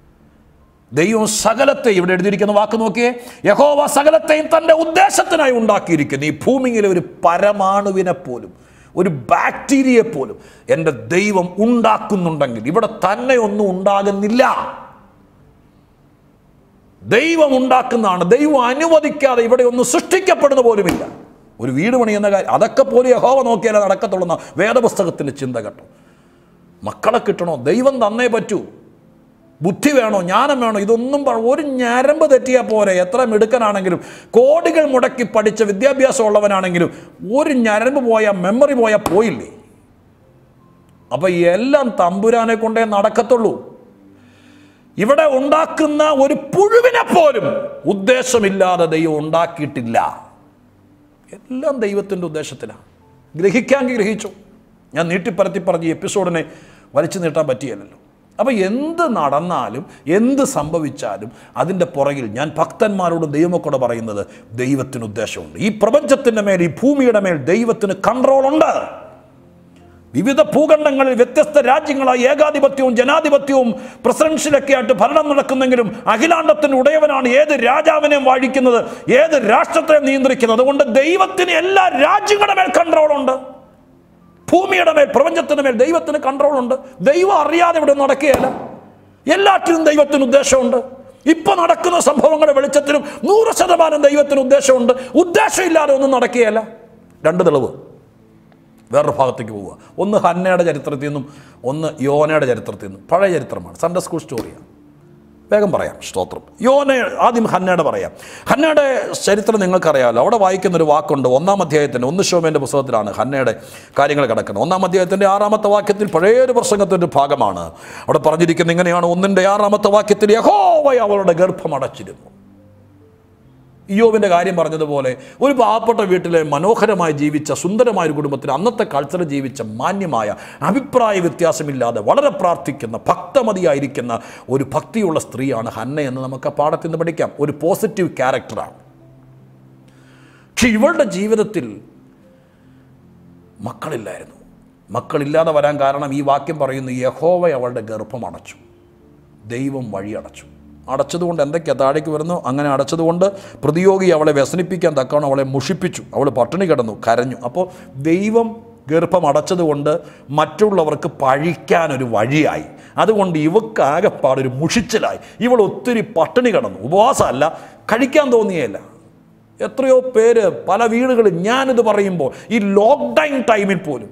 ദൈവം സകലത്തെ ഇവിടെ എഴുതിയിരിക്കുന്ന വാക്ക് നോക്കിയേ യഹോവ സകലത്തെയും തൻ്റെ ഉദ്ദേശത്തിനായി ഉണ്ടാക്കിയിരിക്കുന്നു ഈ ഭൂമിയിലെ ഒരു പരമാണുവിനെ പോലും ഒരു ബാക്ടീരിയയെ പോലും എൻ്റെ ദൈവം ഉണ്ടാക്കുന്നുണ്ടെങ്കിൽ ഇവിടെ തന്നെ ഒന്നും ഉണ്ടാകുന്നില്ല ദൈവം ഉണ്ടാക്കുന്നതാണ് ദൈവം അനുവദിക്കാതെ ഇവിടെ ഒന്നും സൃഷ്ടിക്കപ്പെടുന്ന പോലുമില്ല ഒരു വീട് പണി എന്ന കാര്യം അതൊക്കെ പോലും യഹോവ നോക്കിയാലേ നടക്കത്തുള്ളൂ വേദപുസ്തകത്തിൻ്റെ ചിന്ത കേട്ടോ മക്കളെ കിട്ടണോ ദൈവം തന്നേ പറ്റൂ ബുദ്ധി വേണോ ജ്ഞാനം വേണോ ഇതൊന്നും പറ ഒരു ഞരമ്പ് തെറ്റിയാൽ പോരെ എത്ര മിടുക്കനാണെങ്കിലും കോടികൾ മുടക്കി പഠിച്ച വിദ്യാഭ്യാസം ഉള്ളവനാണെങ്കിലും ഒരു ഞരമ്പ് പോയാൽ മെമ്മറി പോയാൽ പോയില്ലേ അപ്പം എല്ലാം തമ്പുരാനെ കൊണ്ടേ നടക്കത്തുള്ളൂ ഇവിടെ ഉണ്ടാക്കുന്ന ഒരു പുഴുവിനെ പോലും ഉദ്ദേശമില്ലാതെ ദൈവം ഉണ്ടാക്കിയിട്ടില്ല എല്ലാം ദൈവത്തിൻ്റെ ഉദ്ദേശത്തിലാണ് ഗ്രഹിക്കാമെങ്കിൽ ഗ്രഹിച്ചു ഞാൻ നീട്ടിപ്പരത്തി പറഞ്ഞ ഈ എപ്പിസോഡിനെ വലിച്ചു നീട്ടാൻ പറ്റിയല്ലോ അപ്പോൾ എന്ത് നടന്നാലും എന്ത് സംഭവിച്ചാലും അതിൻ്റെ പുറകിൽ ഞാൻ ഭക്തന്മാരോടും ദൈവമൊക്കെ പറയുന്നത് ദൈവത്തിന് ഉദ്ദേശമുണ്ട് ഈ പ്രപഞ്ചത്തിൻ്റെ മേൽ ഈ ഭൂമിയുടെ മേൽ ദൈവത്തിന് കൺട്രോളുണ്ട് വിവിധ ഭൂഖണ്ഡങ്ങളിൽ വ്യത്യസ്ത രാജ്യങ്ങളായി ഏകാധിപത്യവും ജനാധിപത്യവും പ്രസിഡൻഷ്യലൊക്കെ ആയിട്ട് ഭരണം നടക്കുന്നെങ്കിലും അഖിലാണ്ടത്തിന് ഉടയവനാണ് ഏത് രാജാവിനെയും വാഴിക്കുന്നത് ഏത് രാഷ്ട്രത്തെയും നിയന്ത്രിക്കുന്നത് അതുകൊണ്ട് ദൈവത്തിന് എല്ലാ രാജ്യങ്ങളുടെ മേൽ കൺട്രോളുണ്ട് ഭൂമിയുടെ മേൽ പ്രപഞ്ചത്തിന് മേൽ ദൈവത്തിന് കൺട്രോളുണ്ട് ദൈവം അറിയാതെ ഇവിടെ നടക്കുകയല്ല എല്ലാറ്റിനും ദൈവത്തിന് ഉദ്ദേശമുണ്ട് ഇപ്പൊ നടക്കുന്ന സംഭവങ്ങളുടെ വെളിച്ചത്തിലും നൂറ് ശതമാനം ദൈവത്തിന് ഉദ്ദേശമുണ്ട് ഉദ്ദേശമില്ലാതെ ഒന്നും നടക്കുകയല്ല രണ്ട് തെളിവ് വേറൊരു ഭാഗത്തേക്ക് പോവുക ഒന്ന് ഹന്നയുടെ ചരിത്രത്തിൽ നിന്നും ഒന്ന് യോനയുടെ ചരിത്രത്തിൽ നിന്നും പഴയ ചരിത്രമാണ് സൺഡേ സ്കൂൾ സ്റ്റോറിയാണ് വേഗം പറയാം സ്തോത്രം യോന ആദ്യം ഹന്നയുടെ പറയാം ഹന്നയുടെ ചരിത്രം നിങ്ങൾക്കറിയാമല്ലോ അവിടെ വായിക്കുന്ന ഒരു വാക്കുണ്ട് ഒന്നാം അധ്യായത്തിൻ്റെ ഒന്ന് ശോമേൻ്റെ പുസ്തകത്തിലാണ് ഹന്നയുടെ കാര്യങ്ങൾ കിടക്കുന്നത് ഒന്നാം അധ്യായത്തിൻ്റെ ആറാമത്തെ വാക്യത്തിൽ പഴയൊരു പ്രസംഗത്തിൻ്റെ ഭാഗമാണ് അവിടെ പറഞ്ഞിരിക്കുന്നത് ഇങ്ങനെയാണ് ഒന്നിൻ്റെ ആറാമത്തെ വാക്യത്തിൽ യഹോവ അവളുടെ ഗർഭം അടച്ചിരുന്നു ഇയോവിൻ്റെ കാര്യം പറഞ്ഞതുപോലെ ഒരു പാവപ്പെട്ട വീട്ടിലെ മനോഹരമായി ജീവിച്ച സുന്ദരമായ ഒരു കുടുംബത്തിൽ അന്നത്തെ കൾച്ചർ ജീവിച്ച മാന്യമായ അഭിപ്രായ വ്യത്യാസമില്ലാതെ വളരെ പ്രാർത്ഥിക്കുന്ന ഭക്തമതിയായിരിക്കുന്ന ഒരു ഭക്തിയുള്ള സ്ത്രീയാണ് ഹന്ന എന്ന് നമുക്ക് ആ പാഠത്തിൽ നിന്ന് പഠിക്കാം ഒരു പോസിറ്റീവ് ക്യാരക്ടറാണ് പക്ഷെ ഇവളുടെ ജീവിതത്തിൽ മക്കളില്ലായിരുന്നു മക്കളില്ലാതെ വരാൻ കാരണം ഈ വാക്യം പറയുന്നു യഹോവ അവളുടെ ഗർഭം അടച്ചു ദൈവം വഴി അടച്ചു അടച്ചതുകൊണ്ട് എന്തൊക്കെയാണ് താഴേക്ക് വരുന്നു അങ്ങനെ അടച്ചതുകൊണ്ട് പ്രതിയോഗി അവളെ വ്യസനിപ്പിക്കാൻ തക്കവണ്ണം അവളെ മുഷിപ്പിച്ചു അവൾ പട്ടിണി കിടന്നു കരഞ്ഞു അപ്പോൾ ദൈവം ഗർഭം അടച്ചതുകൊണ്ട് മറ്റുള്ളവർക്ക് പഴിക്കാനൊരു വഴിയായി അതുകൊണ്ട് ഇവക്ക് ആകെപ്പാടൊരു മുഷിച്ചിലായി ഇവൾ ഒത്തിരി പട്ടിണി കിടന്നു ഉപവാസമല്ല കഴിക്കാൻ തോന്നിയല്ല എത്രയോ പേര് പല വീടുകളിൽ ഞാനിത് പറയുമ്പോൾ ഈ ലോക്ക്ഡൗൺ ടൈമിൽ പോലും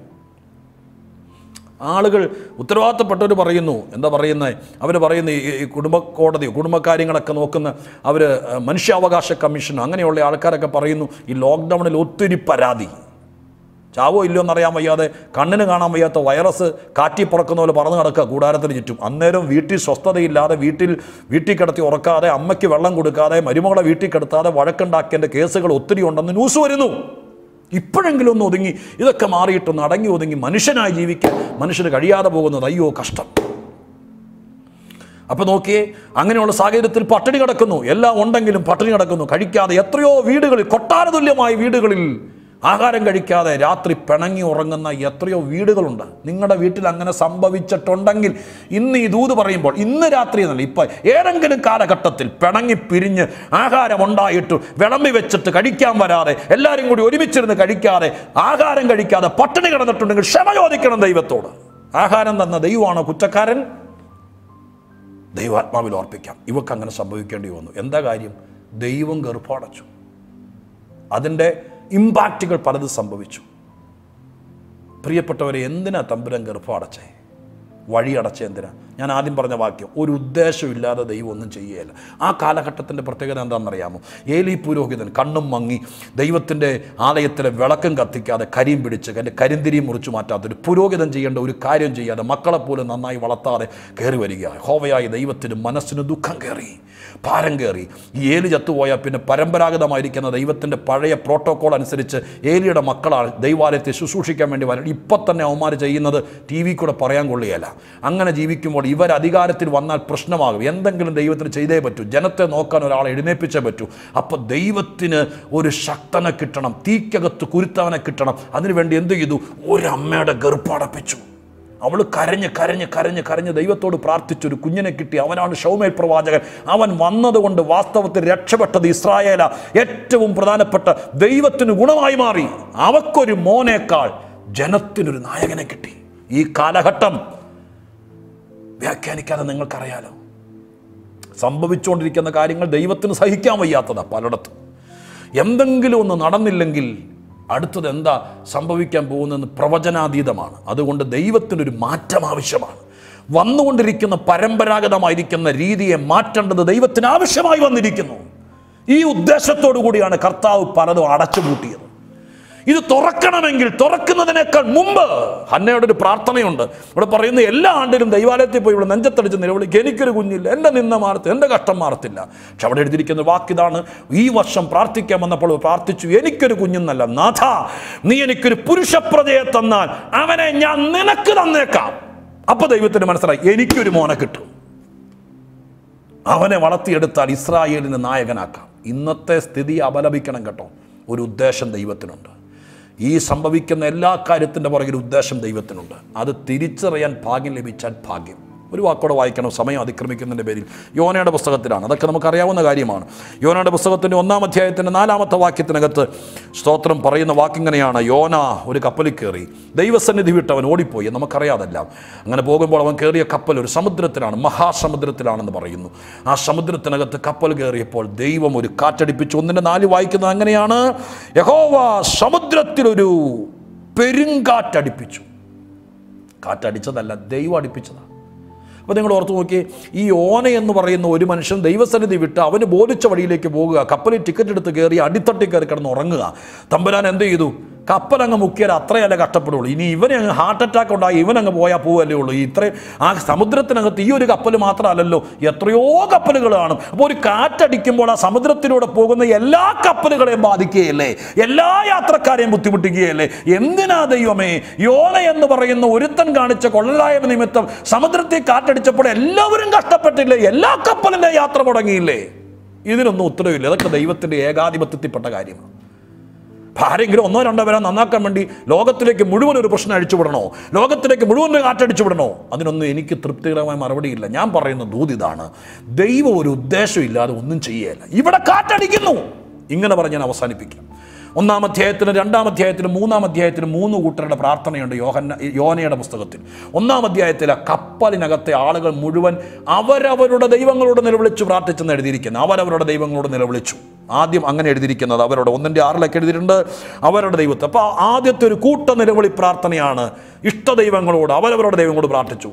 ആളുകൾ ഉത്തരവാദിത്തപ്പെട്ടവർ പറയുന്നു എന്താ പറയുന്നത് അവർ പറയുന്ന ഈ ഈ കുടുംബ കോടതിയോ കുടുംബകാര്യങ്ങളൊക്കെ നോക്കുന്ന അവർ മനുഷ്യാവകാശ കമ്മീഷൻ അങ്ങനെയുള്ള ആൾക്കാരൊക്കെ പറയുന്നു ഈ ലോക്ക്ഡൗണിൽ ഒത്തിരി പരാതി ചാവോ ഇല്ലയോ എന്നറിയാൻ വയ്യാതെ കണ്ണിന് കാണാൻ വയ്യാത്ത വൈറസ് കാറ്റി പറക്കുന്ന പോലെ പറന്ന് കിടക്കുക കൂടാരത്തിന് ചുറ്റും അന്നേരം വീട്ടിൽ സ്വസ്ഥതയില്ലാതെ വീട്ടിൽ വീട്ടിൽ കിടത്തി ഉറക്കാതെ അമ്മയ്ക്ക് വെള്ളം കൊടുക്കാതെ മരുമകളെ വീട്ടിൽ കിടത്താതെ വഴക്കുണ്ടാക്കിയതിൻ്റെ കേസുകൾ ഒത്തിരി ഉണ്ടെന്ന് ന്യൂസ് വരുന്നു ഇപ്പോഴെങ്കിലും ഒന്ന് ഒതുങ്ങി ഇതൊക്കെ മാറിയിട്ടൊന്ന് അടങ്ങി ഒതുങ്ങി മനുഷ്യനായി ജീവിക്കാൻ മനുഷ്യന് കഴിയാതെ പോകുന്നത് അയ്യോ കഷ്ടം അപ്പൊ നോക്കിയേ അങ്ങനെയുള്ള സാഹചര്യത്തിൽ പട്ടിണി കിടക്കുന്നു എല്ലാം ഉണ്ടെങ്കിലും പട്ടിണി കിടക്കുന്നു കഴിക്കാതെ എത്രയോ വീടുകളിൽ കൊട്ടാര തുല്യമായ വീടുകളിൽ ആഹാരം കഴിക്കാതെ രാത്രി പിണങ്ങി ഉറങ്ങുന്ന എത്രയോ വീടുകളുണ്ട് നിങ്ങളുടെ വീട്ടിൽ അങ്ങനെ സംഭവിച്ചിട്ടുണ്ടെങ്കിൽ ഇന്ന് ഈ ദൂത് പറയുമ്പോൾ ഇന്ന് രാത്രി എന്നല്ല ഇപ്പൊ ഏതെങ്കിലും കാലഘട്ടത്തിൽ പിണങ്ങി പിരിഞ്ഞ് ആഹാരം ഉണ്ടായിട്ട് വിളമ്പി വെച്ചിട്ട് കഴിക്കാൻ വരാതെ എല്ലാവരും കൂടി ഒരുമിച്ചിരുന്ന് കഴിക്കാതെ ആഹാരം കഴിക്കാതെ പട്ടിണി കിടന്നിട്ടുണ്ടെങ്കിൽ ക്ഷമ ചോദിക്കണം ദൈവത്തോട് ആഹാരം തന്ന ദൈവമാണോ കുറ്റക്കാരൻ ദൈവാത്മാവിൽ ഓർപ്പിക്കാം ഇവക്ക് അങ്ങനെ സംഭവിക്കേണ്ടി വന്നു എന്താ കാര്യം ദൈവം ഗർഭമടച്ചു അതിൻ്റെ ഇമ്പാക്റ്റുകൾ പലതും സംഭവിച്ചു പ്രിയപ്പെട്ടവരെ എന്തിനാ തമ്പുരാൻ ഗർഭം അടച്ചേ വഴി അടച്ച എന്തിനാ ഞാൻ ആദ്യം പറഞ്ഞ വാക്യം ഒരു ഉദ്ദേശമില്ലാതെ ദൈവം ഒന്നും ചെയ്യുകയില്ല ആ കാലഘട്ടത്തിൻ്റെ പ്രത്യേകത എന്താണെന്നറിയാമോ ഏലി പുരോഹിതൻ കണ്ണും മങ്ങി ദൈവത്തിൻ്റെ ആലയത്തിലെ വിളക്കം കത്തിക്കാതെ കരിയും പിടിച്ച് എൻ്റെ കരിന്തിരിയും മുറിച്ചു മാറ്റാത്ത ഒരു പുരോഹിതൻ ചെയ്യേണ്ട ഒരു കാര്യം ചെയ്യാതെ മക്കളെ പോലും നന്നായി വളർത്താതെ കയറി വരിക ഹോവയായ ദൈവത്തിന് മനസ്സിന് ദുഃഖം കയറി ഭാരം കയറി ഈ ഏലി ചത്തുപോയാൽ പിന്നെ പരമ്പരാഗതമായിരിക്കുന്ന ദൈവത്തിൻ്റെ പഴയ പ്രോട്ടോകോൾ അനുസരിച്ച് ഏലിയുടെ മക്കളാണ് ദൈവാലയത്തെ ശുശ്രൂഷിക്കാൻ വേണ്ടി വരണം ഇപ്പം തന്നെ അവന്മാർ ചെയ്യുന്നത് ടി വി കൂടെ പറയാൻ കൊള്ളുകയില്ല അങ്ങനെ ജീവിക്കുമ്പോൾ ഇവർ അധികാരത്തിൽ വന്നാൽ പ്രശ്നമാകും എന്തെങ്കിലും ദൈവത്തിന് ചെയ്തേ പറ്റൂ ജനത്തെ നോക്കാൻ ഒരാളെ എഴുന്നേപ്പിച്ചേ പറ്റൂ അപ്പോൾ ദൈവത്തിന് ഒരു ശക്തനെ കിട്ടണം തീക്കകത്ത് കുരുത്തവനെ കിട്ടണം അതിനുവേണ്ടി എന്ത് ചെയ്തു ഒരമ്മയുടെ ഗർഭടപ്പിച്ചു അവൾ കരഞ്ഞ് കരഞ്ഞ് കരഞ്ഞ് കരഞ്ഞ് ദൈവത്തോട് പ്രാർത്ഥിച്ചു ഒരു കുഞ്ഞിനെ കിട്ടി അവനാണ് ഷൗമേൽ പ്രവാചകൻ അവൻ വന്നതുകൊണ്ട് വാസ്തവത്തിൽ രക്ഷപ്പെട്ടത് ഇസ്രായേല ഏറ്റവും പ്രധാനപ്പെട്ട ദൈവത്തിന് ഗുണമായി മാറി അവക്കൊരു മോനേക്കാൾ ജനത്തിനൊരു നായകനെ കിട്ടി ഈ കാലഘട്ടം വ്യാഖ്യാനിക്കാതെ നിങ്ങൾക്കറിയാലോ സംഭവിച്ചുകൊണ്ടിരിക്കുന്ന കാര്യങ്ങൾ ദൈവത്തിന് സഹിക്കാൻ വയ്യാത്തതാ പലയിടത്തും എന്തെങ്കിലും ഒന്ന് നടന്നില്ലെങ്കിൽ അടുത്തത് എന്താ സംഭവിക്കാൻ പോകുന്നതെന്ന് പ്രവചനാതീതമാണ് അതുകൊണ്ട് ദൈവത്തിനൊരു മാറ്റം ആവശ്യമാണ് വന്നുകൊണ്ടിരിക്കുന്ന പരമ്പരാഗതമായിരിക്കുന്ന രീതിയെ മാറ്റേണ്ടത് ദൈവത്തിന് ആവശ്യമായി വന്നിരിക്കുന്നു ഈ ഉദ്ദേശത്തോടു കൂടിയാണ് കർത്താവ് പലതും അടച്ചുപൂട്ടിയത് ഇത് തുറക്കണമെങ്കിൽ തുറക്കുന്നതിനേക്കാൾ മുമ്പ് ഹന്നയുടെ ഒരു പ്രാർത്ഥനയുണ്ട് ഇവിടെ പറയുന്ന എല്ലാ ആണ്ടിലും ദൈവാലയത്തിൽ പോയി ഇവിടെ നെഞ്ചത്തടിച്ച് നിലവിളിക്ക് എനിക്കൊരു കുഞ്ഞില്ല എൻ്റെ നിന്ന മാറത്ത് എൻ്റെ കഷ്ടം മാറത്തില്ല പക്ഷെ അവിടെ എഴുതിയിരിക്കുന്ന വാക്കിതാണ് ഈ വർഷം പ്രാർത്ഥിക്കാൻ വന്നപ്പോൾ പ്രാർത്ഥിച്ചു എനിക്കൊരു കുഞ്ഞെന്നല്ല നാഥ നീ എനിക്കൊരു പുരുഷപ്രജയെ തന്നാൽ അവനെ ഞാൻ നിനക്ക് തന്നേക്കാം അപ്പൊ ദൈവത്തിന് മനസ്സിലായി എനിക്കൊരു മോനെ കിട്ടും അവനെ വളർത്തിയെടുത്താൽ ഇസ്രായേലിന് നായകനാക്കാം ഇന്നത്തെ സ്ഥിതി അപലപിക്കണം കേട്ടോ ഒരു ഉദ്ദേശം ദൈവത്തിനുണ്ട് ഈ സംഭവിക്കുന്ന എല്ലാ കാര്യത്തിൻ്റെ പുറകിൽ ഉദ്ദേശം ദൈവത്തിനുണ്ട് അത് തിരിച്ചറിയാൻ ഭാഗ്യം ലഭിച്ചാൽ ഭാഗ്യം ഒരു വാക്കോടെ വായിക്കണം സമയം അതിക്രമിക്കുന്നതിൻ്റെ പേരിൽ യോനയുടെ പുസ്തകത്തിലാണ് അതൊക്കെ നമുക്കറിയാവുന്ന കാര്യമാണ് യോനയുടെ പുസ്തകത്തിൻ്റെ ഒന്നാം അധ്യായത്തിൻ്റെ നാലാമത്തെ വാക്യത്തിനകത്ത് സ്തോത്രം പറയുന്ന വാക്കിങ്ങനെയാണ് യോന ഒരു കപ്പലിൽ കയറി ദൈവസന്നിധി വിട്ട് അവൻ ഓടിപ്പോയി നമുക്കറിയാതെല്ലാം അങ്ങനെ പോകുമ്പോൾ അവൻ കയറിയ കപ്പൽ ഒരു സമുദ്രത്തിലാണ് മഹാസമുദ്രത്തിലാണെന്ന് പറയുന്നു ആ സമുദ്രത്തിനകത്ത് കപ്പൽ കയറിയപ്പോൾ ദൈവം ഒരു കാറ്റടിപ്പിച്ചു ഒന്നിൻ്റെ നാല് വായിക്കുന്നത് അങ്ങനെയാണ് യഹോവ സമുദ്രത്തിലൊരു പെരുങ്കാറ്റടിപ്പിച്ചു കാറ്റടിച്ചതല്ല ദൈവം അടിപ്പിച്ചതാണ് അപ്പോൾ നിങ്ങൾ ഓർത്ത് നോക്കി ഈ ഓന എന്ന് പറയുന്ന ഒരു മനുഷ്യൻ ദൈവസന്നിധി വിട്ട് അവന് ബോധിച്ച വഴിയിലേക്ക് പോകുക കപ്പലിൽ ടിക്കറ്റ് എടുത്ത് കയറി അടിത്തട്ടി കയറി കിടന്ന് ഉറങ്ങുക തമ്പുരാൻ എന്ത് ചെയ്തു കപ്പൽ അങ്ങ് മുക്കിയാൽ അത്രയല്ലേ കഷ്ടപ്പെടുള്ളൂ ഇനി ഇവനെ അങ്ങ് ഹാർട്ട് അറ്റാക്ക് ഉണ്ടായി ഇവനങ്ങ് പോയാൽ പോവല്ലേ ഉള്ളൂ ഈ ഇത്രയും ആ സമുദ്രത്തിനകത്ത് ഈ ഒരു കപ്പൽ മാത്രമല്ലല്ലോ എത്രയോ കപ്പലുകളാണ് അപ്പോൾ ഒരു കാറ്റടിക്കുമ്പോൾ ആ സമുദ്രത്തിലൂടെ പോകുന്ന എല്ലാ കപ്പലുകളെയും ബാധിക്കുകയല്ലേ എല്ലാ യാത്രക്കാരെയും ബുദ്ധിമുട്ടിക്കുകയല്ലേ എന്തിനാ ദൈവമേ യോന എന്ന് പറയുന്ന ഒരുത്തൻ കാണിച്ച കൊള്ളലായ്മ നിമിത്തം സമുദ്രത്തിൽ കാറ്റടിച്ചപ്പോൾ എല്ലാവരും കഷ്ടപ്പെട്ടില്ലേ എല്ലാ കപ്പലിൻ്റെ യാത്ര മുടങ്ങിയില്ലേ ഇതിനൊന്നും ഉത്തരവില്ല ഇതൊക്കെ ദൈവത്തിൻ്റെ ഏകാധിപത്യത്തിൽപ്പെട്ട കാര്യമാണ് അപ്പൊ ആരെങ്കിലും ഒന്നോ രണ്ടോ പേരെ നന്നാക്കാൻ വേണ്ടി ലോകത്തിലേക്ക് മുഴുവൻ ഒരു പ്രശ്നം അഴിച്ചുവിടണോ ലോകത്തിലേക്ക് മുഴുവൻ ഒരു കാറ്റടിച്ചു വിടണോ അതിനൊന്നും എനിക്ക് തൃപ്തികരമായ മറുപടിയില്ല ഞാൻ പറയുന്ന ദൂത് ഇതാണ് ദൈവം ഒരു ഉദ്ദേശമില്ലാതെ ഒന്നും ചെയ്യുകയില്ല ഇവിടെ കാറ്റടിക്കുന്നു ഇങ്ങനെ പറഞ്ഞ് ഞാൻ അവസാനിപ്പിക്കാം ഒന്നാം അധ്യായത്തിലും രണ്ടാം അധ്യായത്തിലും മൂന്നാം അധ്യായത്തിലും മൂന്ന് കൂട്ടരുടെ പ്രാർത്ഥനയുണ്ട് യോഹന്ന യോനയുടെ പുസ്തകത്തിൽ ഒന്നാം അധ്യായത്തിലെ കപ്പലിനകത്തെ ആളുകൾ മുഴുവൻ അവരവരുടെ ദൈവങ്ങളോട് നിലവിളിച്ചു പ്രാർത്ഥിച്ചെന്ന് എഴുതിയിരിക്കുന്നു അവരവരുടെ ദൈവങ്ങളോട് നിലവിളിച്ചു ആദ്യം അങ്ങനെ എഴുതിയിരിക്കുന്നത് അവരുടെ ഒന്നിൻ്റെ ആറിലൊക്കെ എഴുതിയിട്ടുണ്ട് അവരുടെ ദൈവത്തെ അപ്പോൾ ആദ്യത്തെ ഒരു കൂട്ട നിലവിളി പ്രാർത്ഥനയാണ് ഇഷ്ടദൈവങ്ങളോട് അവരവരുടെ ദൈവങ്ങളോട് പ്രാർത്ഥിച്ചു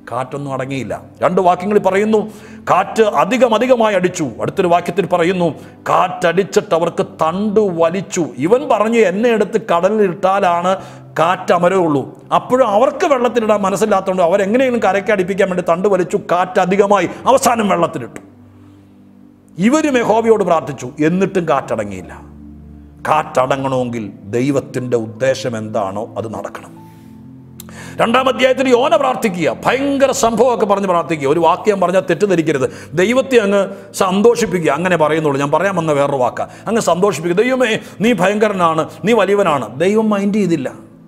കാറ്റൊന്നും അടങ്ങിയില്ല രണ്ട് വാക്യങ്ങളിൽ പറയുന്നു കാറ്റ് അധികം അധികമായി അടിച്ചു അടുത്തൊരു വാക്യത്തിൽ പറയുന്നു കാറ്റടിച്ചിട്ട് അവർക്ക് തണ്ട് വലിച്ചു ഇവൻ പറഞ്ഞു എന്നെ എടുത്ത് കടലിലിട്ടാലാണ് കാറ്റ് അമരുള്ളൂ അപ്പോഴും അവർക്ക് വെള്ളത്തിലിടാൻ മനസ്സില്ലാത്തതുകൊണ്ട് അവരെങ്ങനെയെങ്കിലും കരയ്ക്ക് അടിപ്പിക്കാൻ വേണ്ടി തണ്ട് വലിച്ചു കാറ്റ് അധികമായി അവസാനം വെള്ളത്തിലിട്ടു ഇവരും യഹോവയോട് പ്രാർത്ഥിച്ചു എന്നിട്ടും കാറ്റടങ്ങിയില്ല കാറ്റടങ്ങണമെങ്കിൽ ദൈവത്തിൻ്റെ ഉദ്ദേശം എന്താണോ അത് നടക്കണം രണ്ടാം അധ്യായത്തിൽ യോന പ്രാർത്ഥിക്കുക ഭയങ്കര സംഭവമൊക്കെ പറഞ്ഞ് പ്രാർത്ഥിക്കുക ഒരു വാക്യം പറഞ്ഞാൽ തെറ്റിദ്ധരിക്കരുത് ദൈവത്തെ അങ്ങ് സന്തോഷിപ്പിക്കുക അങ്ങനെ പറയുന്നുള്ളൂ ഞാൻ പറയാൻ വന്ന വേറൊരു വാക്ക അങ്ങ് സന്തോഷിപ്പിക്കുക ദൈവമേ നീ ഭയങ്കരനാണ് നീ വലിയവനാണ് ദൈവം മൈൻഡ് ചെയ്തില്ല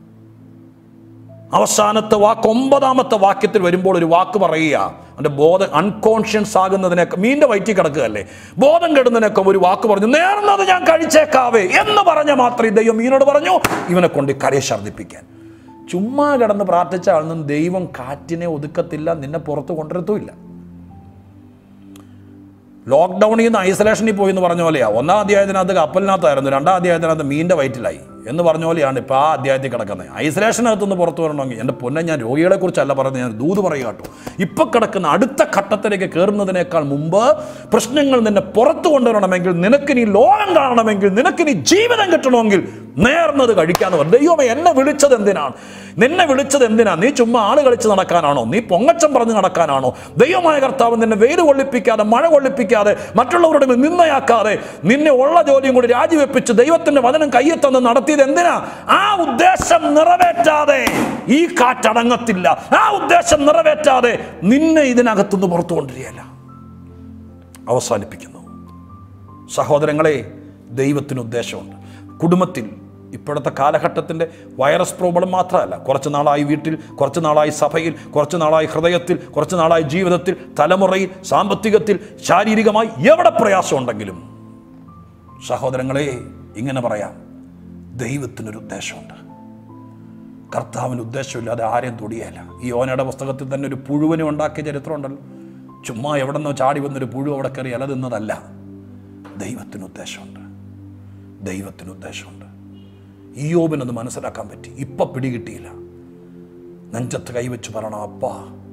അവസാനത്തെ വാക്ക് ഒമ്പതാമത്തെ വാക്യത്തിൽ വരുമ്പോൾ ഒരു വാക്ക് പറയുക അവൻ്റെ ബോധം അൺകോൺഷ്യൻസ് ആകുന്നതിനൊക്കെ മീൻ്റെ വയറ്റിൽ കിടക്കുകയല്ലേ ബോധം കെടുന്നതിനൊക്കെ ഒരു വാക്ക് പറഞ്ഞു നേർന്നത് ഞാൻ കഴിച്ചേക്കാവേ എന്ന് പറഞ്ഞ മാത്രമേ ദൈവം മീനോട് പറഞ്ഞു ഇവനെ കൊണ്ട് ഈ കരയെ ഛർദ്ദിപ്പിക്കാൻ ചുമ്മാ കിടന്ന് പ്രാർത്ഥിച്ച ആളൊന്നും ദൈവം കാറ്റിനെ ഒതുക്കത്തില്ല നിന്നെ പുറത്ത് കൊണ്ടുവരത്തുമില്ല ലോക്ക്ഡൗണിൽ നിന്ന് ഐസൊലേഷനിൽ പോയി എന്ന് പറഞ്ഞ പോലെയാ ഒന്നാം അധ്യായത്തിനകത്ത് കപ്പലിനകത്തായിരുന്നു രണ്ടാം അധ്യായത്തിനകത്ത് മീൻ്റെ വയറ്റിലായി എന്ന് പറഞ്ഞ പോലെയാണ് ഇപ്പോൾ ആ അധ്യായത്തിൽ കിടക്കുന്നത് ഐസൊലേഷനകത്തുനിന്ന് പുറത്ത് വരണമെങ്കിൽ എൻ്റെ പൊന്നെ ഞാൻ രോഗികളെ കുറിച്ചല്ല പറയുന്നത് ഞാൻ ദൂത് പറയുക കേട്ടോ ഇപ്പം കിടക്കുന്ന അടുത്ത ഘട്ടത്തിലേക്ക് കയറുന്നതിനേക്കാൾ മുമ്പ് പ്രശ്നങ്ങൾ നിന്നെ പുറത്തു കൊണ്ടുവരണമെങ്കിൽ നിനക്ക് നീ ലോകം കാണണമെങ്കിൽ നിനക്ക് നീ ജീവിതം കിട്ടണമെങ്കിൽ നേർന്നത് കഴിക്കാന്ന് പറഞ്ഞു ദൈവമേ എന്നെ വിളിച്ചത് എന്തിനാണ് നിന്നെ വിളിച്ചത് എന്തിനാ നീ ചുമ്മാ ആള് കളിച്ച് നടക്കാനാണോ നീ പൊങ്ങച്ചം പറഞ്ഞ് നടക്കാനാണോ ദൈവമായ കർത്താവ് നിന്നെ വെയിൽ കൊള്ളിപ്പിക്കാതെ മഴ കൊള്ളിപ്പിക്കാതെ മറ്റുള്ളവരുടെ മേൽ നിന്നയാക്കാതെ നിന്നെ ഉള്ള ജോലിയും കൂടി രാജിവെപ്പിച്ച് ദൈവത്തിന്റെ വചനം കയ്യെത്തന്ന് നടത്തിയത് എന്തിനാ ആ ഉദ്ദേശം നിറവേറ്റാതെ ഈ കാറ്റടങ്ങത്തില്ല ആ ഉദ്ദേശം നിറവേറ്റാതെ നിന്നെ ഇതിനകത്തുനിന്ന് പുറത്തു കൊണ്ടിരിക്കല്ല അവസാനിപ്പിക്കുന്നു സഹോദരങ്ങളെ ദൈവത്തിന് ഉദ്ദേശമുണ്ട് കുടുംബത്തിൽ ഇപ്പോഴത്തെ കാലഘട്ടത്തിൻ്റെ വൈറസ് പ്രോബ്ലം മാത്രമല്ല കുറച്ച് നാളായി വീട്ടിൽ കുറച്ച് നാളായി സഭയിൽ കുറച്ച് നാളായി ഹൃദയത്തിൽ കുറച്ച് നാളായി ജീവിതത്തിൽ തലമുറയിൽ സാമ്പത്തികത്തിൽ ശാരീരികമായി എവിടെ പ്രയാസമുണ്ടെങ്കിലും സഹോദരങ്ങളെ ഇങ്ങനെ പറയാം ദൈവത്തിനൊരു ഉദ്ദേശമുണ്ട് കർത്താവിന് ഉദ്ദേശമില്ലാതെ ആരെയും തൊടിയല്ല ഈ ഓനയുടെ പുസ്തകത്തിൽ തന്നെ ഒരു പുഴുവിനെ ഉണ്ടാക്കിയ ചരിത്രമുണ്ടല്ലോ ചുമ്മാ എവിടെ നിന്നോ ചാടി വന്നൊരു പുഴു അവിടെ കയറി ഇല തിന്നതല്ല ദൈവത്തിന് ഉദ്ദേശമുണ്ട് ദൈവത്തിന് ഉദ്ദേശമുണ്ട് ഈയോബിനത് മനസ്സിലാക്കാൻ പറ്റി ഇപ്പം പിടികിട്ടിയില്ല നെഞ്ചത്ത് കൈവച്ച് പറയണം അപ്പാ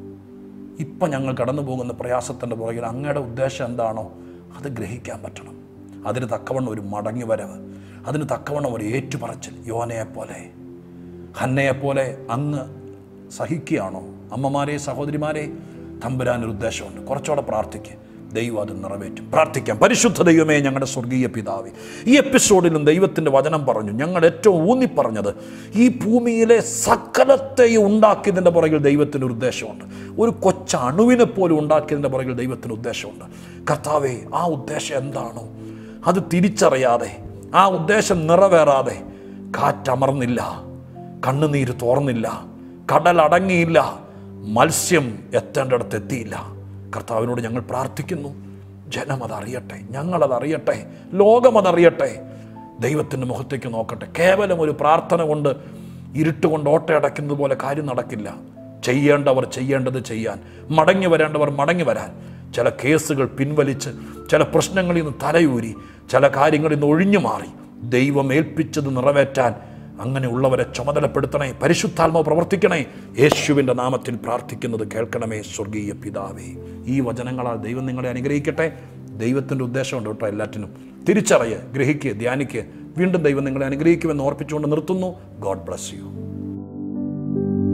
ഇപ്പം ഞങ്ങൾ കടന്നു പോകുന്ന പ്രയാസത്തിൻ്റെ പുറകിൽ അങ്ങയുടെ ഉദ്ദേശം എന്താണോ അത് ഗ്രഹിക്കാൻ പറ്റണം അതിന് തക്കവണ്ണം ഒരു മടങ്ങി വരവ് അതിന് തക്കവണ്ണം ഒരു ഏറ്റുപറച്ചിൽ യോനയെ പോലെ ഹന്നയെ പോലെ അങ്ങ് സഹിക്കുകയാണോ അമ്മമാരെ സഹോദരിമാരെ തമ്പുരാനൊരു ഉദ്ദേശമുണ്ട് കുറച്ചുകൂടെ പ്രാർത്ഥിക്കുക ദൈവം അത് നിറവേറ്റും പ്രാർത്ഥിക്കാം പരിശുദ്ധ ദൈവമേ ഞങ്ങളുടെ സ്വർഗീയ പിതാവേ ഈ എപ്പിസോഡിലും ദൈവത്തിൻ്റെ വചനം പറഞ്ഞു ഞങ്ങൾ ഏറ്റവും ഊന്നി പറഞ്ഞത് ഈ ഭൂമിയിലെ സകലത്തെയും ഉണ്ടാക്കിയതിൻ്റെ പുറകിൽ ദൈവത്തിന് ഒരു ഉദ്ദേശമുണ്ട് ഒരു കൊച്ച അണുവിനെ പോലും ഉണ്ടാക്കിയതിൻ്റെ പുറകിൽ ദൈവത്തിന് ഉദ്ദേശമുണ്ട് കർത്താവേ ആ ഉദ്ദേശം എന്താണോ അത് തിരിച്ചറിയാതെ ആ ഉദ്ദേശം നിറവേറാതെ കാറ്റമർന്നില്ല കണ്ണുനീര് തോർന്നില്ല കടലടങ്ങിയില്ല മത്സ്യം എത്തേണ്ടിടത്ത് എത്തിയില്ല കർത്താവിനോട് ഞങ്ങൾ പ്രാർത്ഥിക്കുന്നു ജനം അതറിയട്ടെ ഞങ്ങളതറിയട്ടെ ലോകം അതറിയട്ടെ ദൈവത്തിൻ്റെ മുഖത്തേക്ക് നോക്കട്ടെ കേവലം ഒരു പ്രാർത്ഥന കൊണ്ട് ഇരുട്ട് കൊണ്ട് ഓട്ടയടയ്ക്കുന്നത് പോലെ കാര്യം നടക്കില്ല ചെയ്യേണ്ടവർ ചെയ്യേണ്ടത് ചെയ്യാൻ മടങ്ങി വരേണ്ടവർ മടങ്ങി വരാൻ ചില കേസുകൾ പിൻവലിച്ച് ചില പ്രശ്നങ്ങളിൽ നിന്ന് തലയൂരി ചില കാര്യങ്ങളിൽ നിന്ന് ഒഴിഞ്ഞു മാറി ദൈവം ഏൽപ്പിച്ചത് നിറവേറ്റാൻ അങ്ങനെയുള്ളവരെ ചുമതലപ്പെടുത്തണേ പരിശുദ്ധാത്മാവ് പ്രവർത്തിക്കണേ യേശുവിൻ്റെ നാമത്തിൽ പ്രാർത്ഥിക്കുന്നത് കേൾക്കണമേ സ്വർഗീയ പിതാവേ ഈ വചനങ്ങളാൽ ദൈവം നിങ്ങളെ അനുഗ്രഹിക്കട്ടെ ദൈവത്തിൻ്റെ ഉദ്ദേശമുണ്ട് കേട്ടോ എല്ലാറ്റിനും തിരിച്ചറിയുക ഗ്രഹിക്കുക ധ്യാനിക്കുക വീണ്ടും ദൈവം നിങ്ങളെ അനുഗ്രഹിക്കുമെന്ന് ഓർപ്പിച്ചുകൊണ്ട് നിർത്തുന്നു ഗോഡ് ബ്ലസ് യു